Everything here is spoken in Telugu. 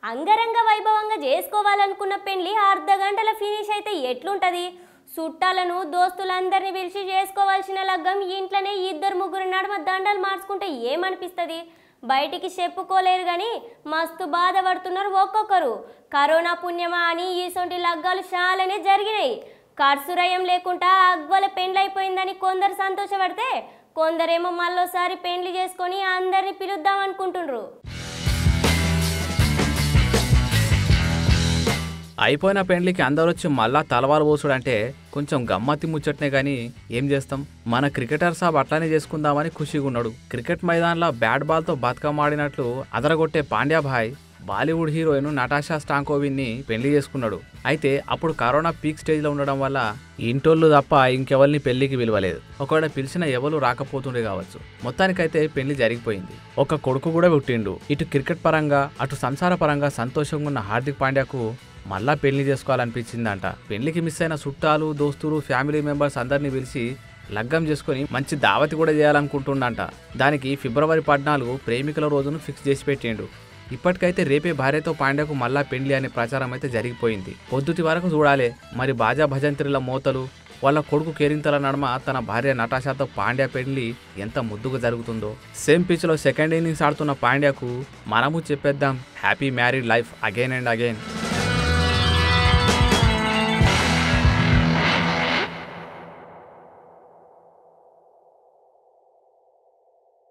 అంగరంగ వైభవంగా చేసుకోవాలనుకున్న పెళ్లి అర్ధ గంటల ఫినిష్ అయితే ఎట్లుంటది చుట్టాలను దోస్తులందరినీ పిలిచి చేసుకోవాల్సిన లగ్గం ఇంట్లోనే ఇద్దరు ముగ్గురు నడుమ దండలు మార్చుకుంటే ఏమనిపిస్తుంది బయటికి చెప్పుకోలేరు కానీ మస్తు బాధపడుతున్నారు ఒక్కొక్కరు కరోనా పుణ్యమా అని ఈసొంటి లగ్గాలు చాలానే జరిగినాయి ఖర్చురయం లేకుండా అగ్వల పెండ్లైపోయిందని కొందరు సంతోషపడితే కొందరేమో మళ్ళోసారి పెండ్లి చేసుకొని అందరిని పిలుద్దాం అనుకుంటుండ్రు అయిపోయిన పెండ్లికి అందరూ వచ్చి మళ్ళా తలవాలు పోసుడంటే కొంచెం గమ్మత్తి ముచ్చట్నే గాని ఏం చేస్తాం మన క్రికెటర్ సాబ్ అట్లానే చేసుకుందామని ఖుషిగా ఉన్నాడు క్రికెట్ మైదాన్లో బ్యాట్ బాల్తో బతుకమ్మ ఆడినట్లు అదరగొట్టే Pandya bhai Bollywood heroine Natasa స్టాంకోవిన్ని పెళ్లి చేసుకున్నాడు అయితే అప్పుడు కరోనా పీక్ స్టేజ్లో ఉండడం వల్ల ఇంటోళ్ళు తప్ప ఇంకెవరిని పెళ్లికి పిలవలేదు ఒకవేళ పిలిచిన ఎవరు రాకపోతుండే కావచ్చు మొత్తానికైతే పెళ్లి జరిగిపోయింది ఒక కొడుకు కూడా పుట్టిండు ఇటు క్రికెట్ పరంగా అటు సంసార పరంగా సంతోషంగా ఉన్న హార్దిక్ పాండ్యాకు మళ్ళా పెళ్లి చేసుకోవాలనిపించిందంట పెళ్లికి మిస్ అయిన చుట్టాలు దోస్తులు ఫ్యామిలీ మెంబర్స్ అందరినీ పిలిచి లగ్గం చేసుకొని మంచి దావతి కూడా చేయాలనుకుంటుండంట దానికి ఫిబ్రవరి పద్నాలుగు ప్రేమికుల రోజును ఫిక్స్ చేసి పెట్టిండు ఇప్పటికైతే రేపే భార్యతో పాండ్యకు మళ్ళా పెళ్లి అనే ప్రచారం అయితే జరిగిపోయింది పొద్దుటి వరకు చూడాలి మరి బాజా భజంత్రిల మోతలు వాళ్ళ కొడుకు కేరింతల నడమ తన భార్య నటాషాతో పాండ్యా పెళ్లి ఎంత ముద్దుగా జరుగుతుందో సేమ్ పిచ్లో సెకండ్ ఇన్నింగ్స్ ఆడుతున్న పాండ్యాకు మనము చెప్పేద్దాం happy married life again and again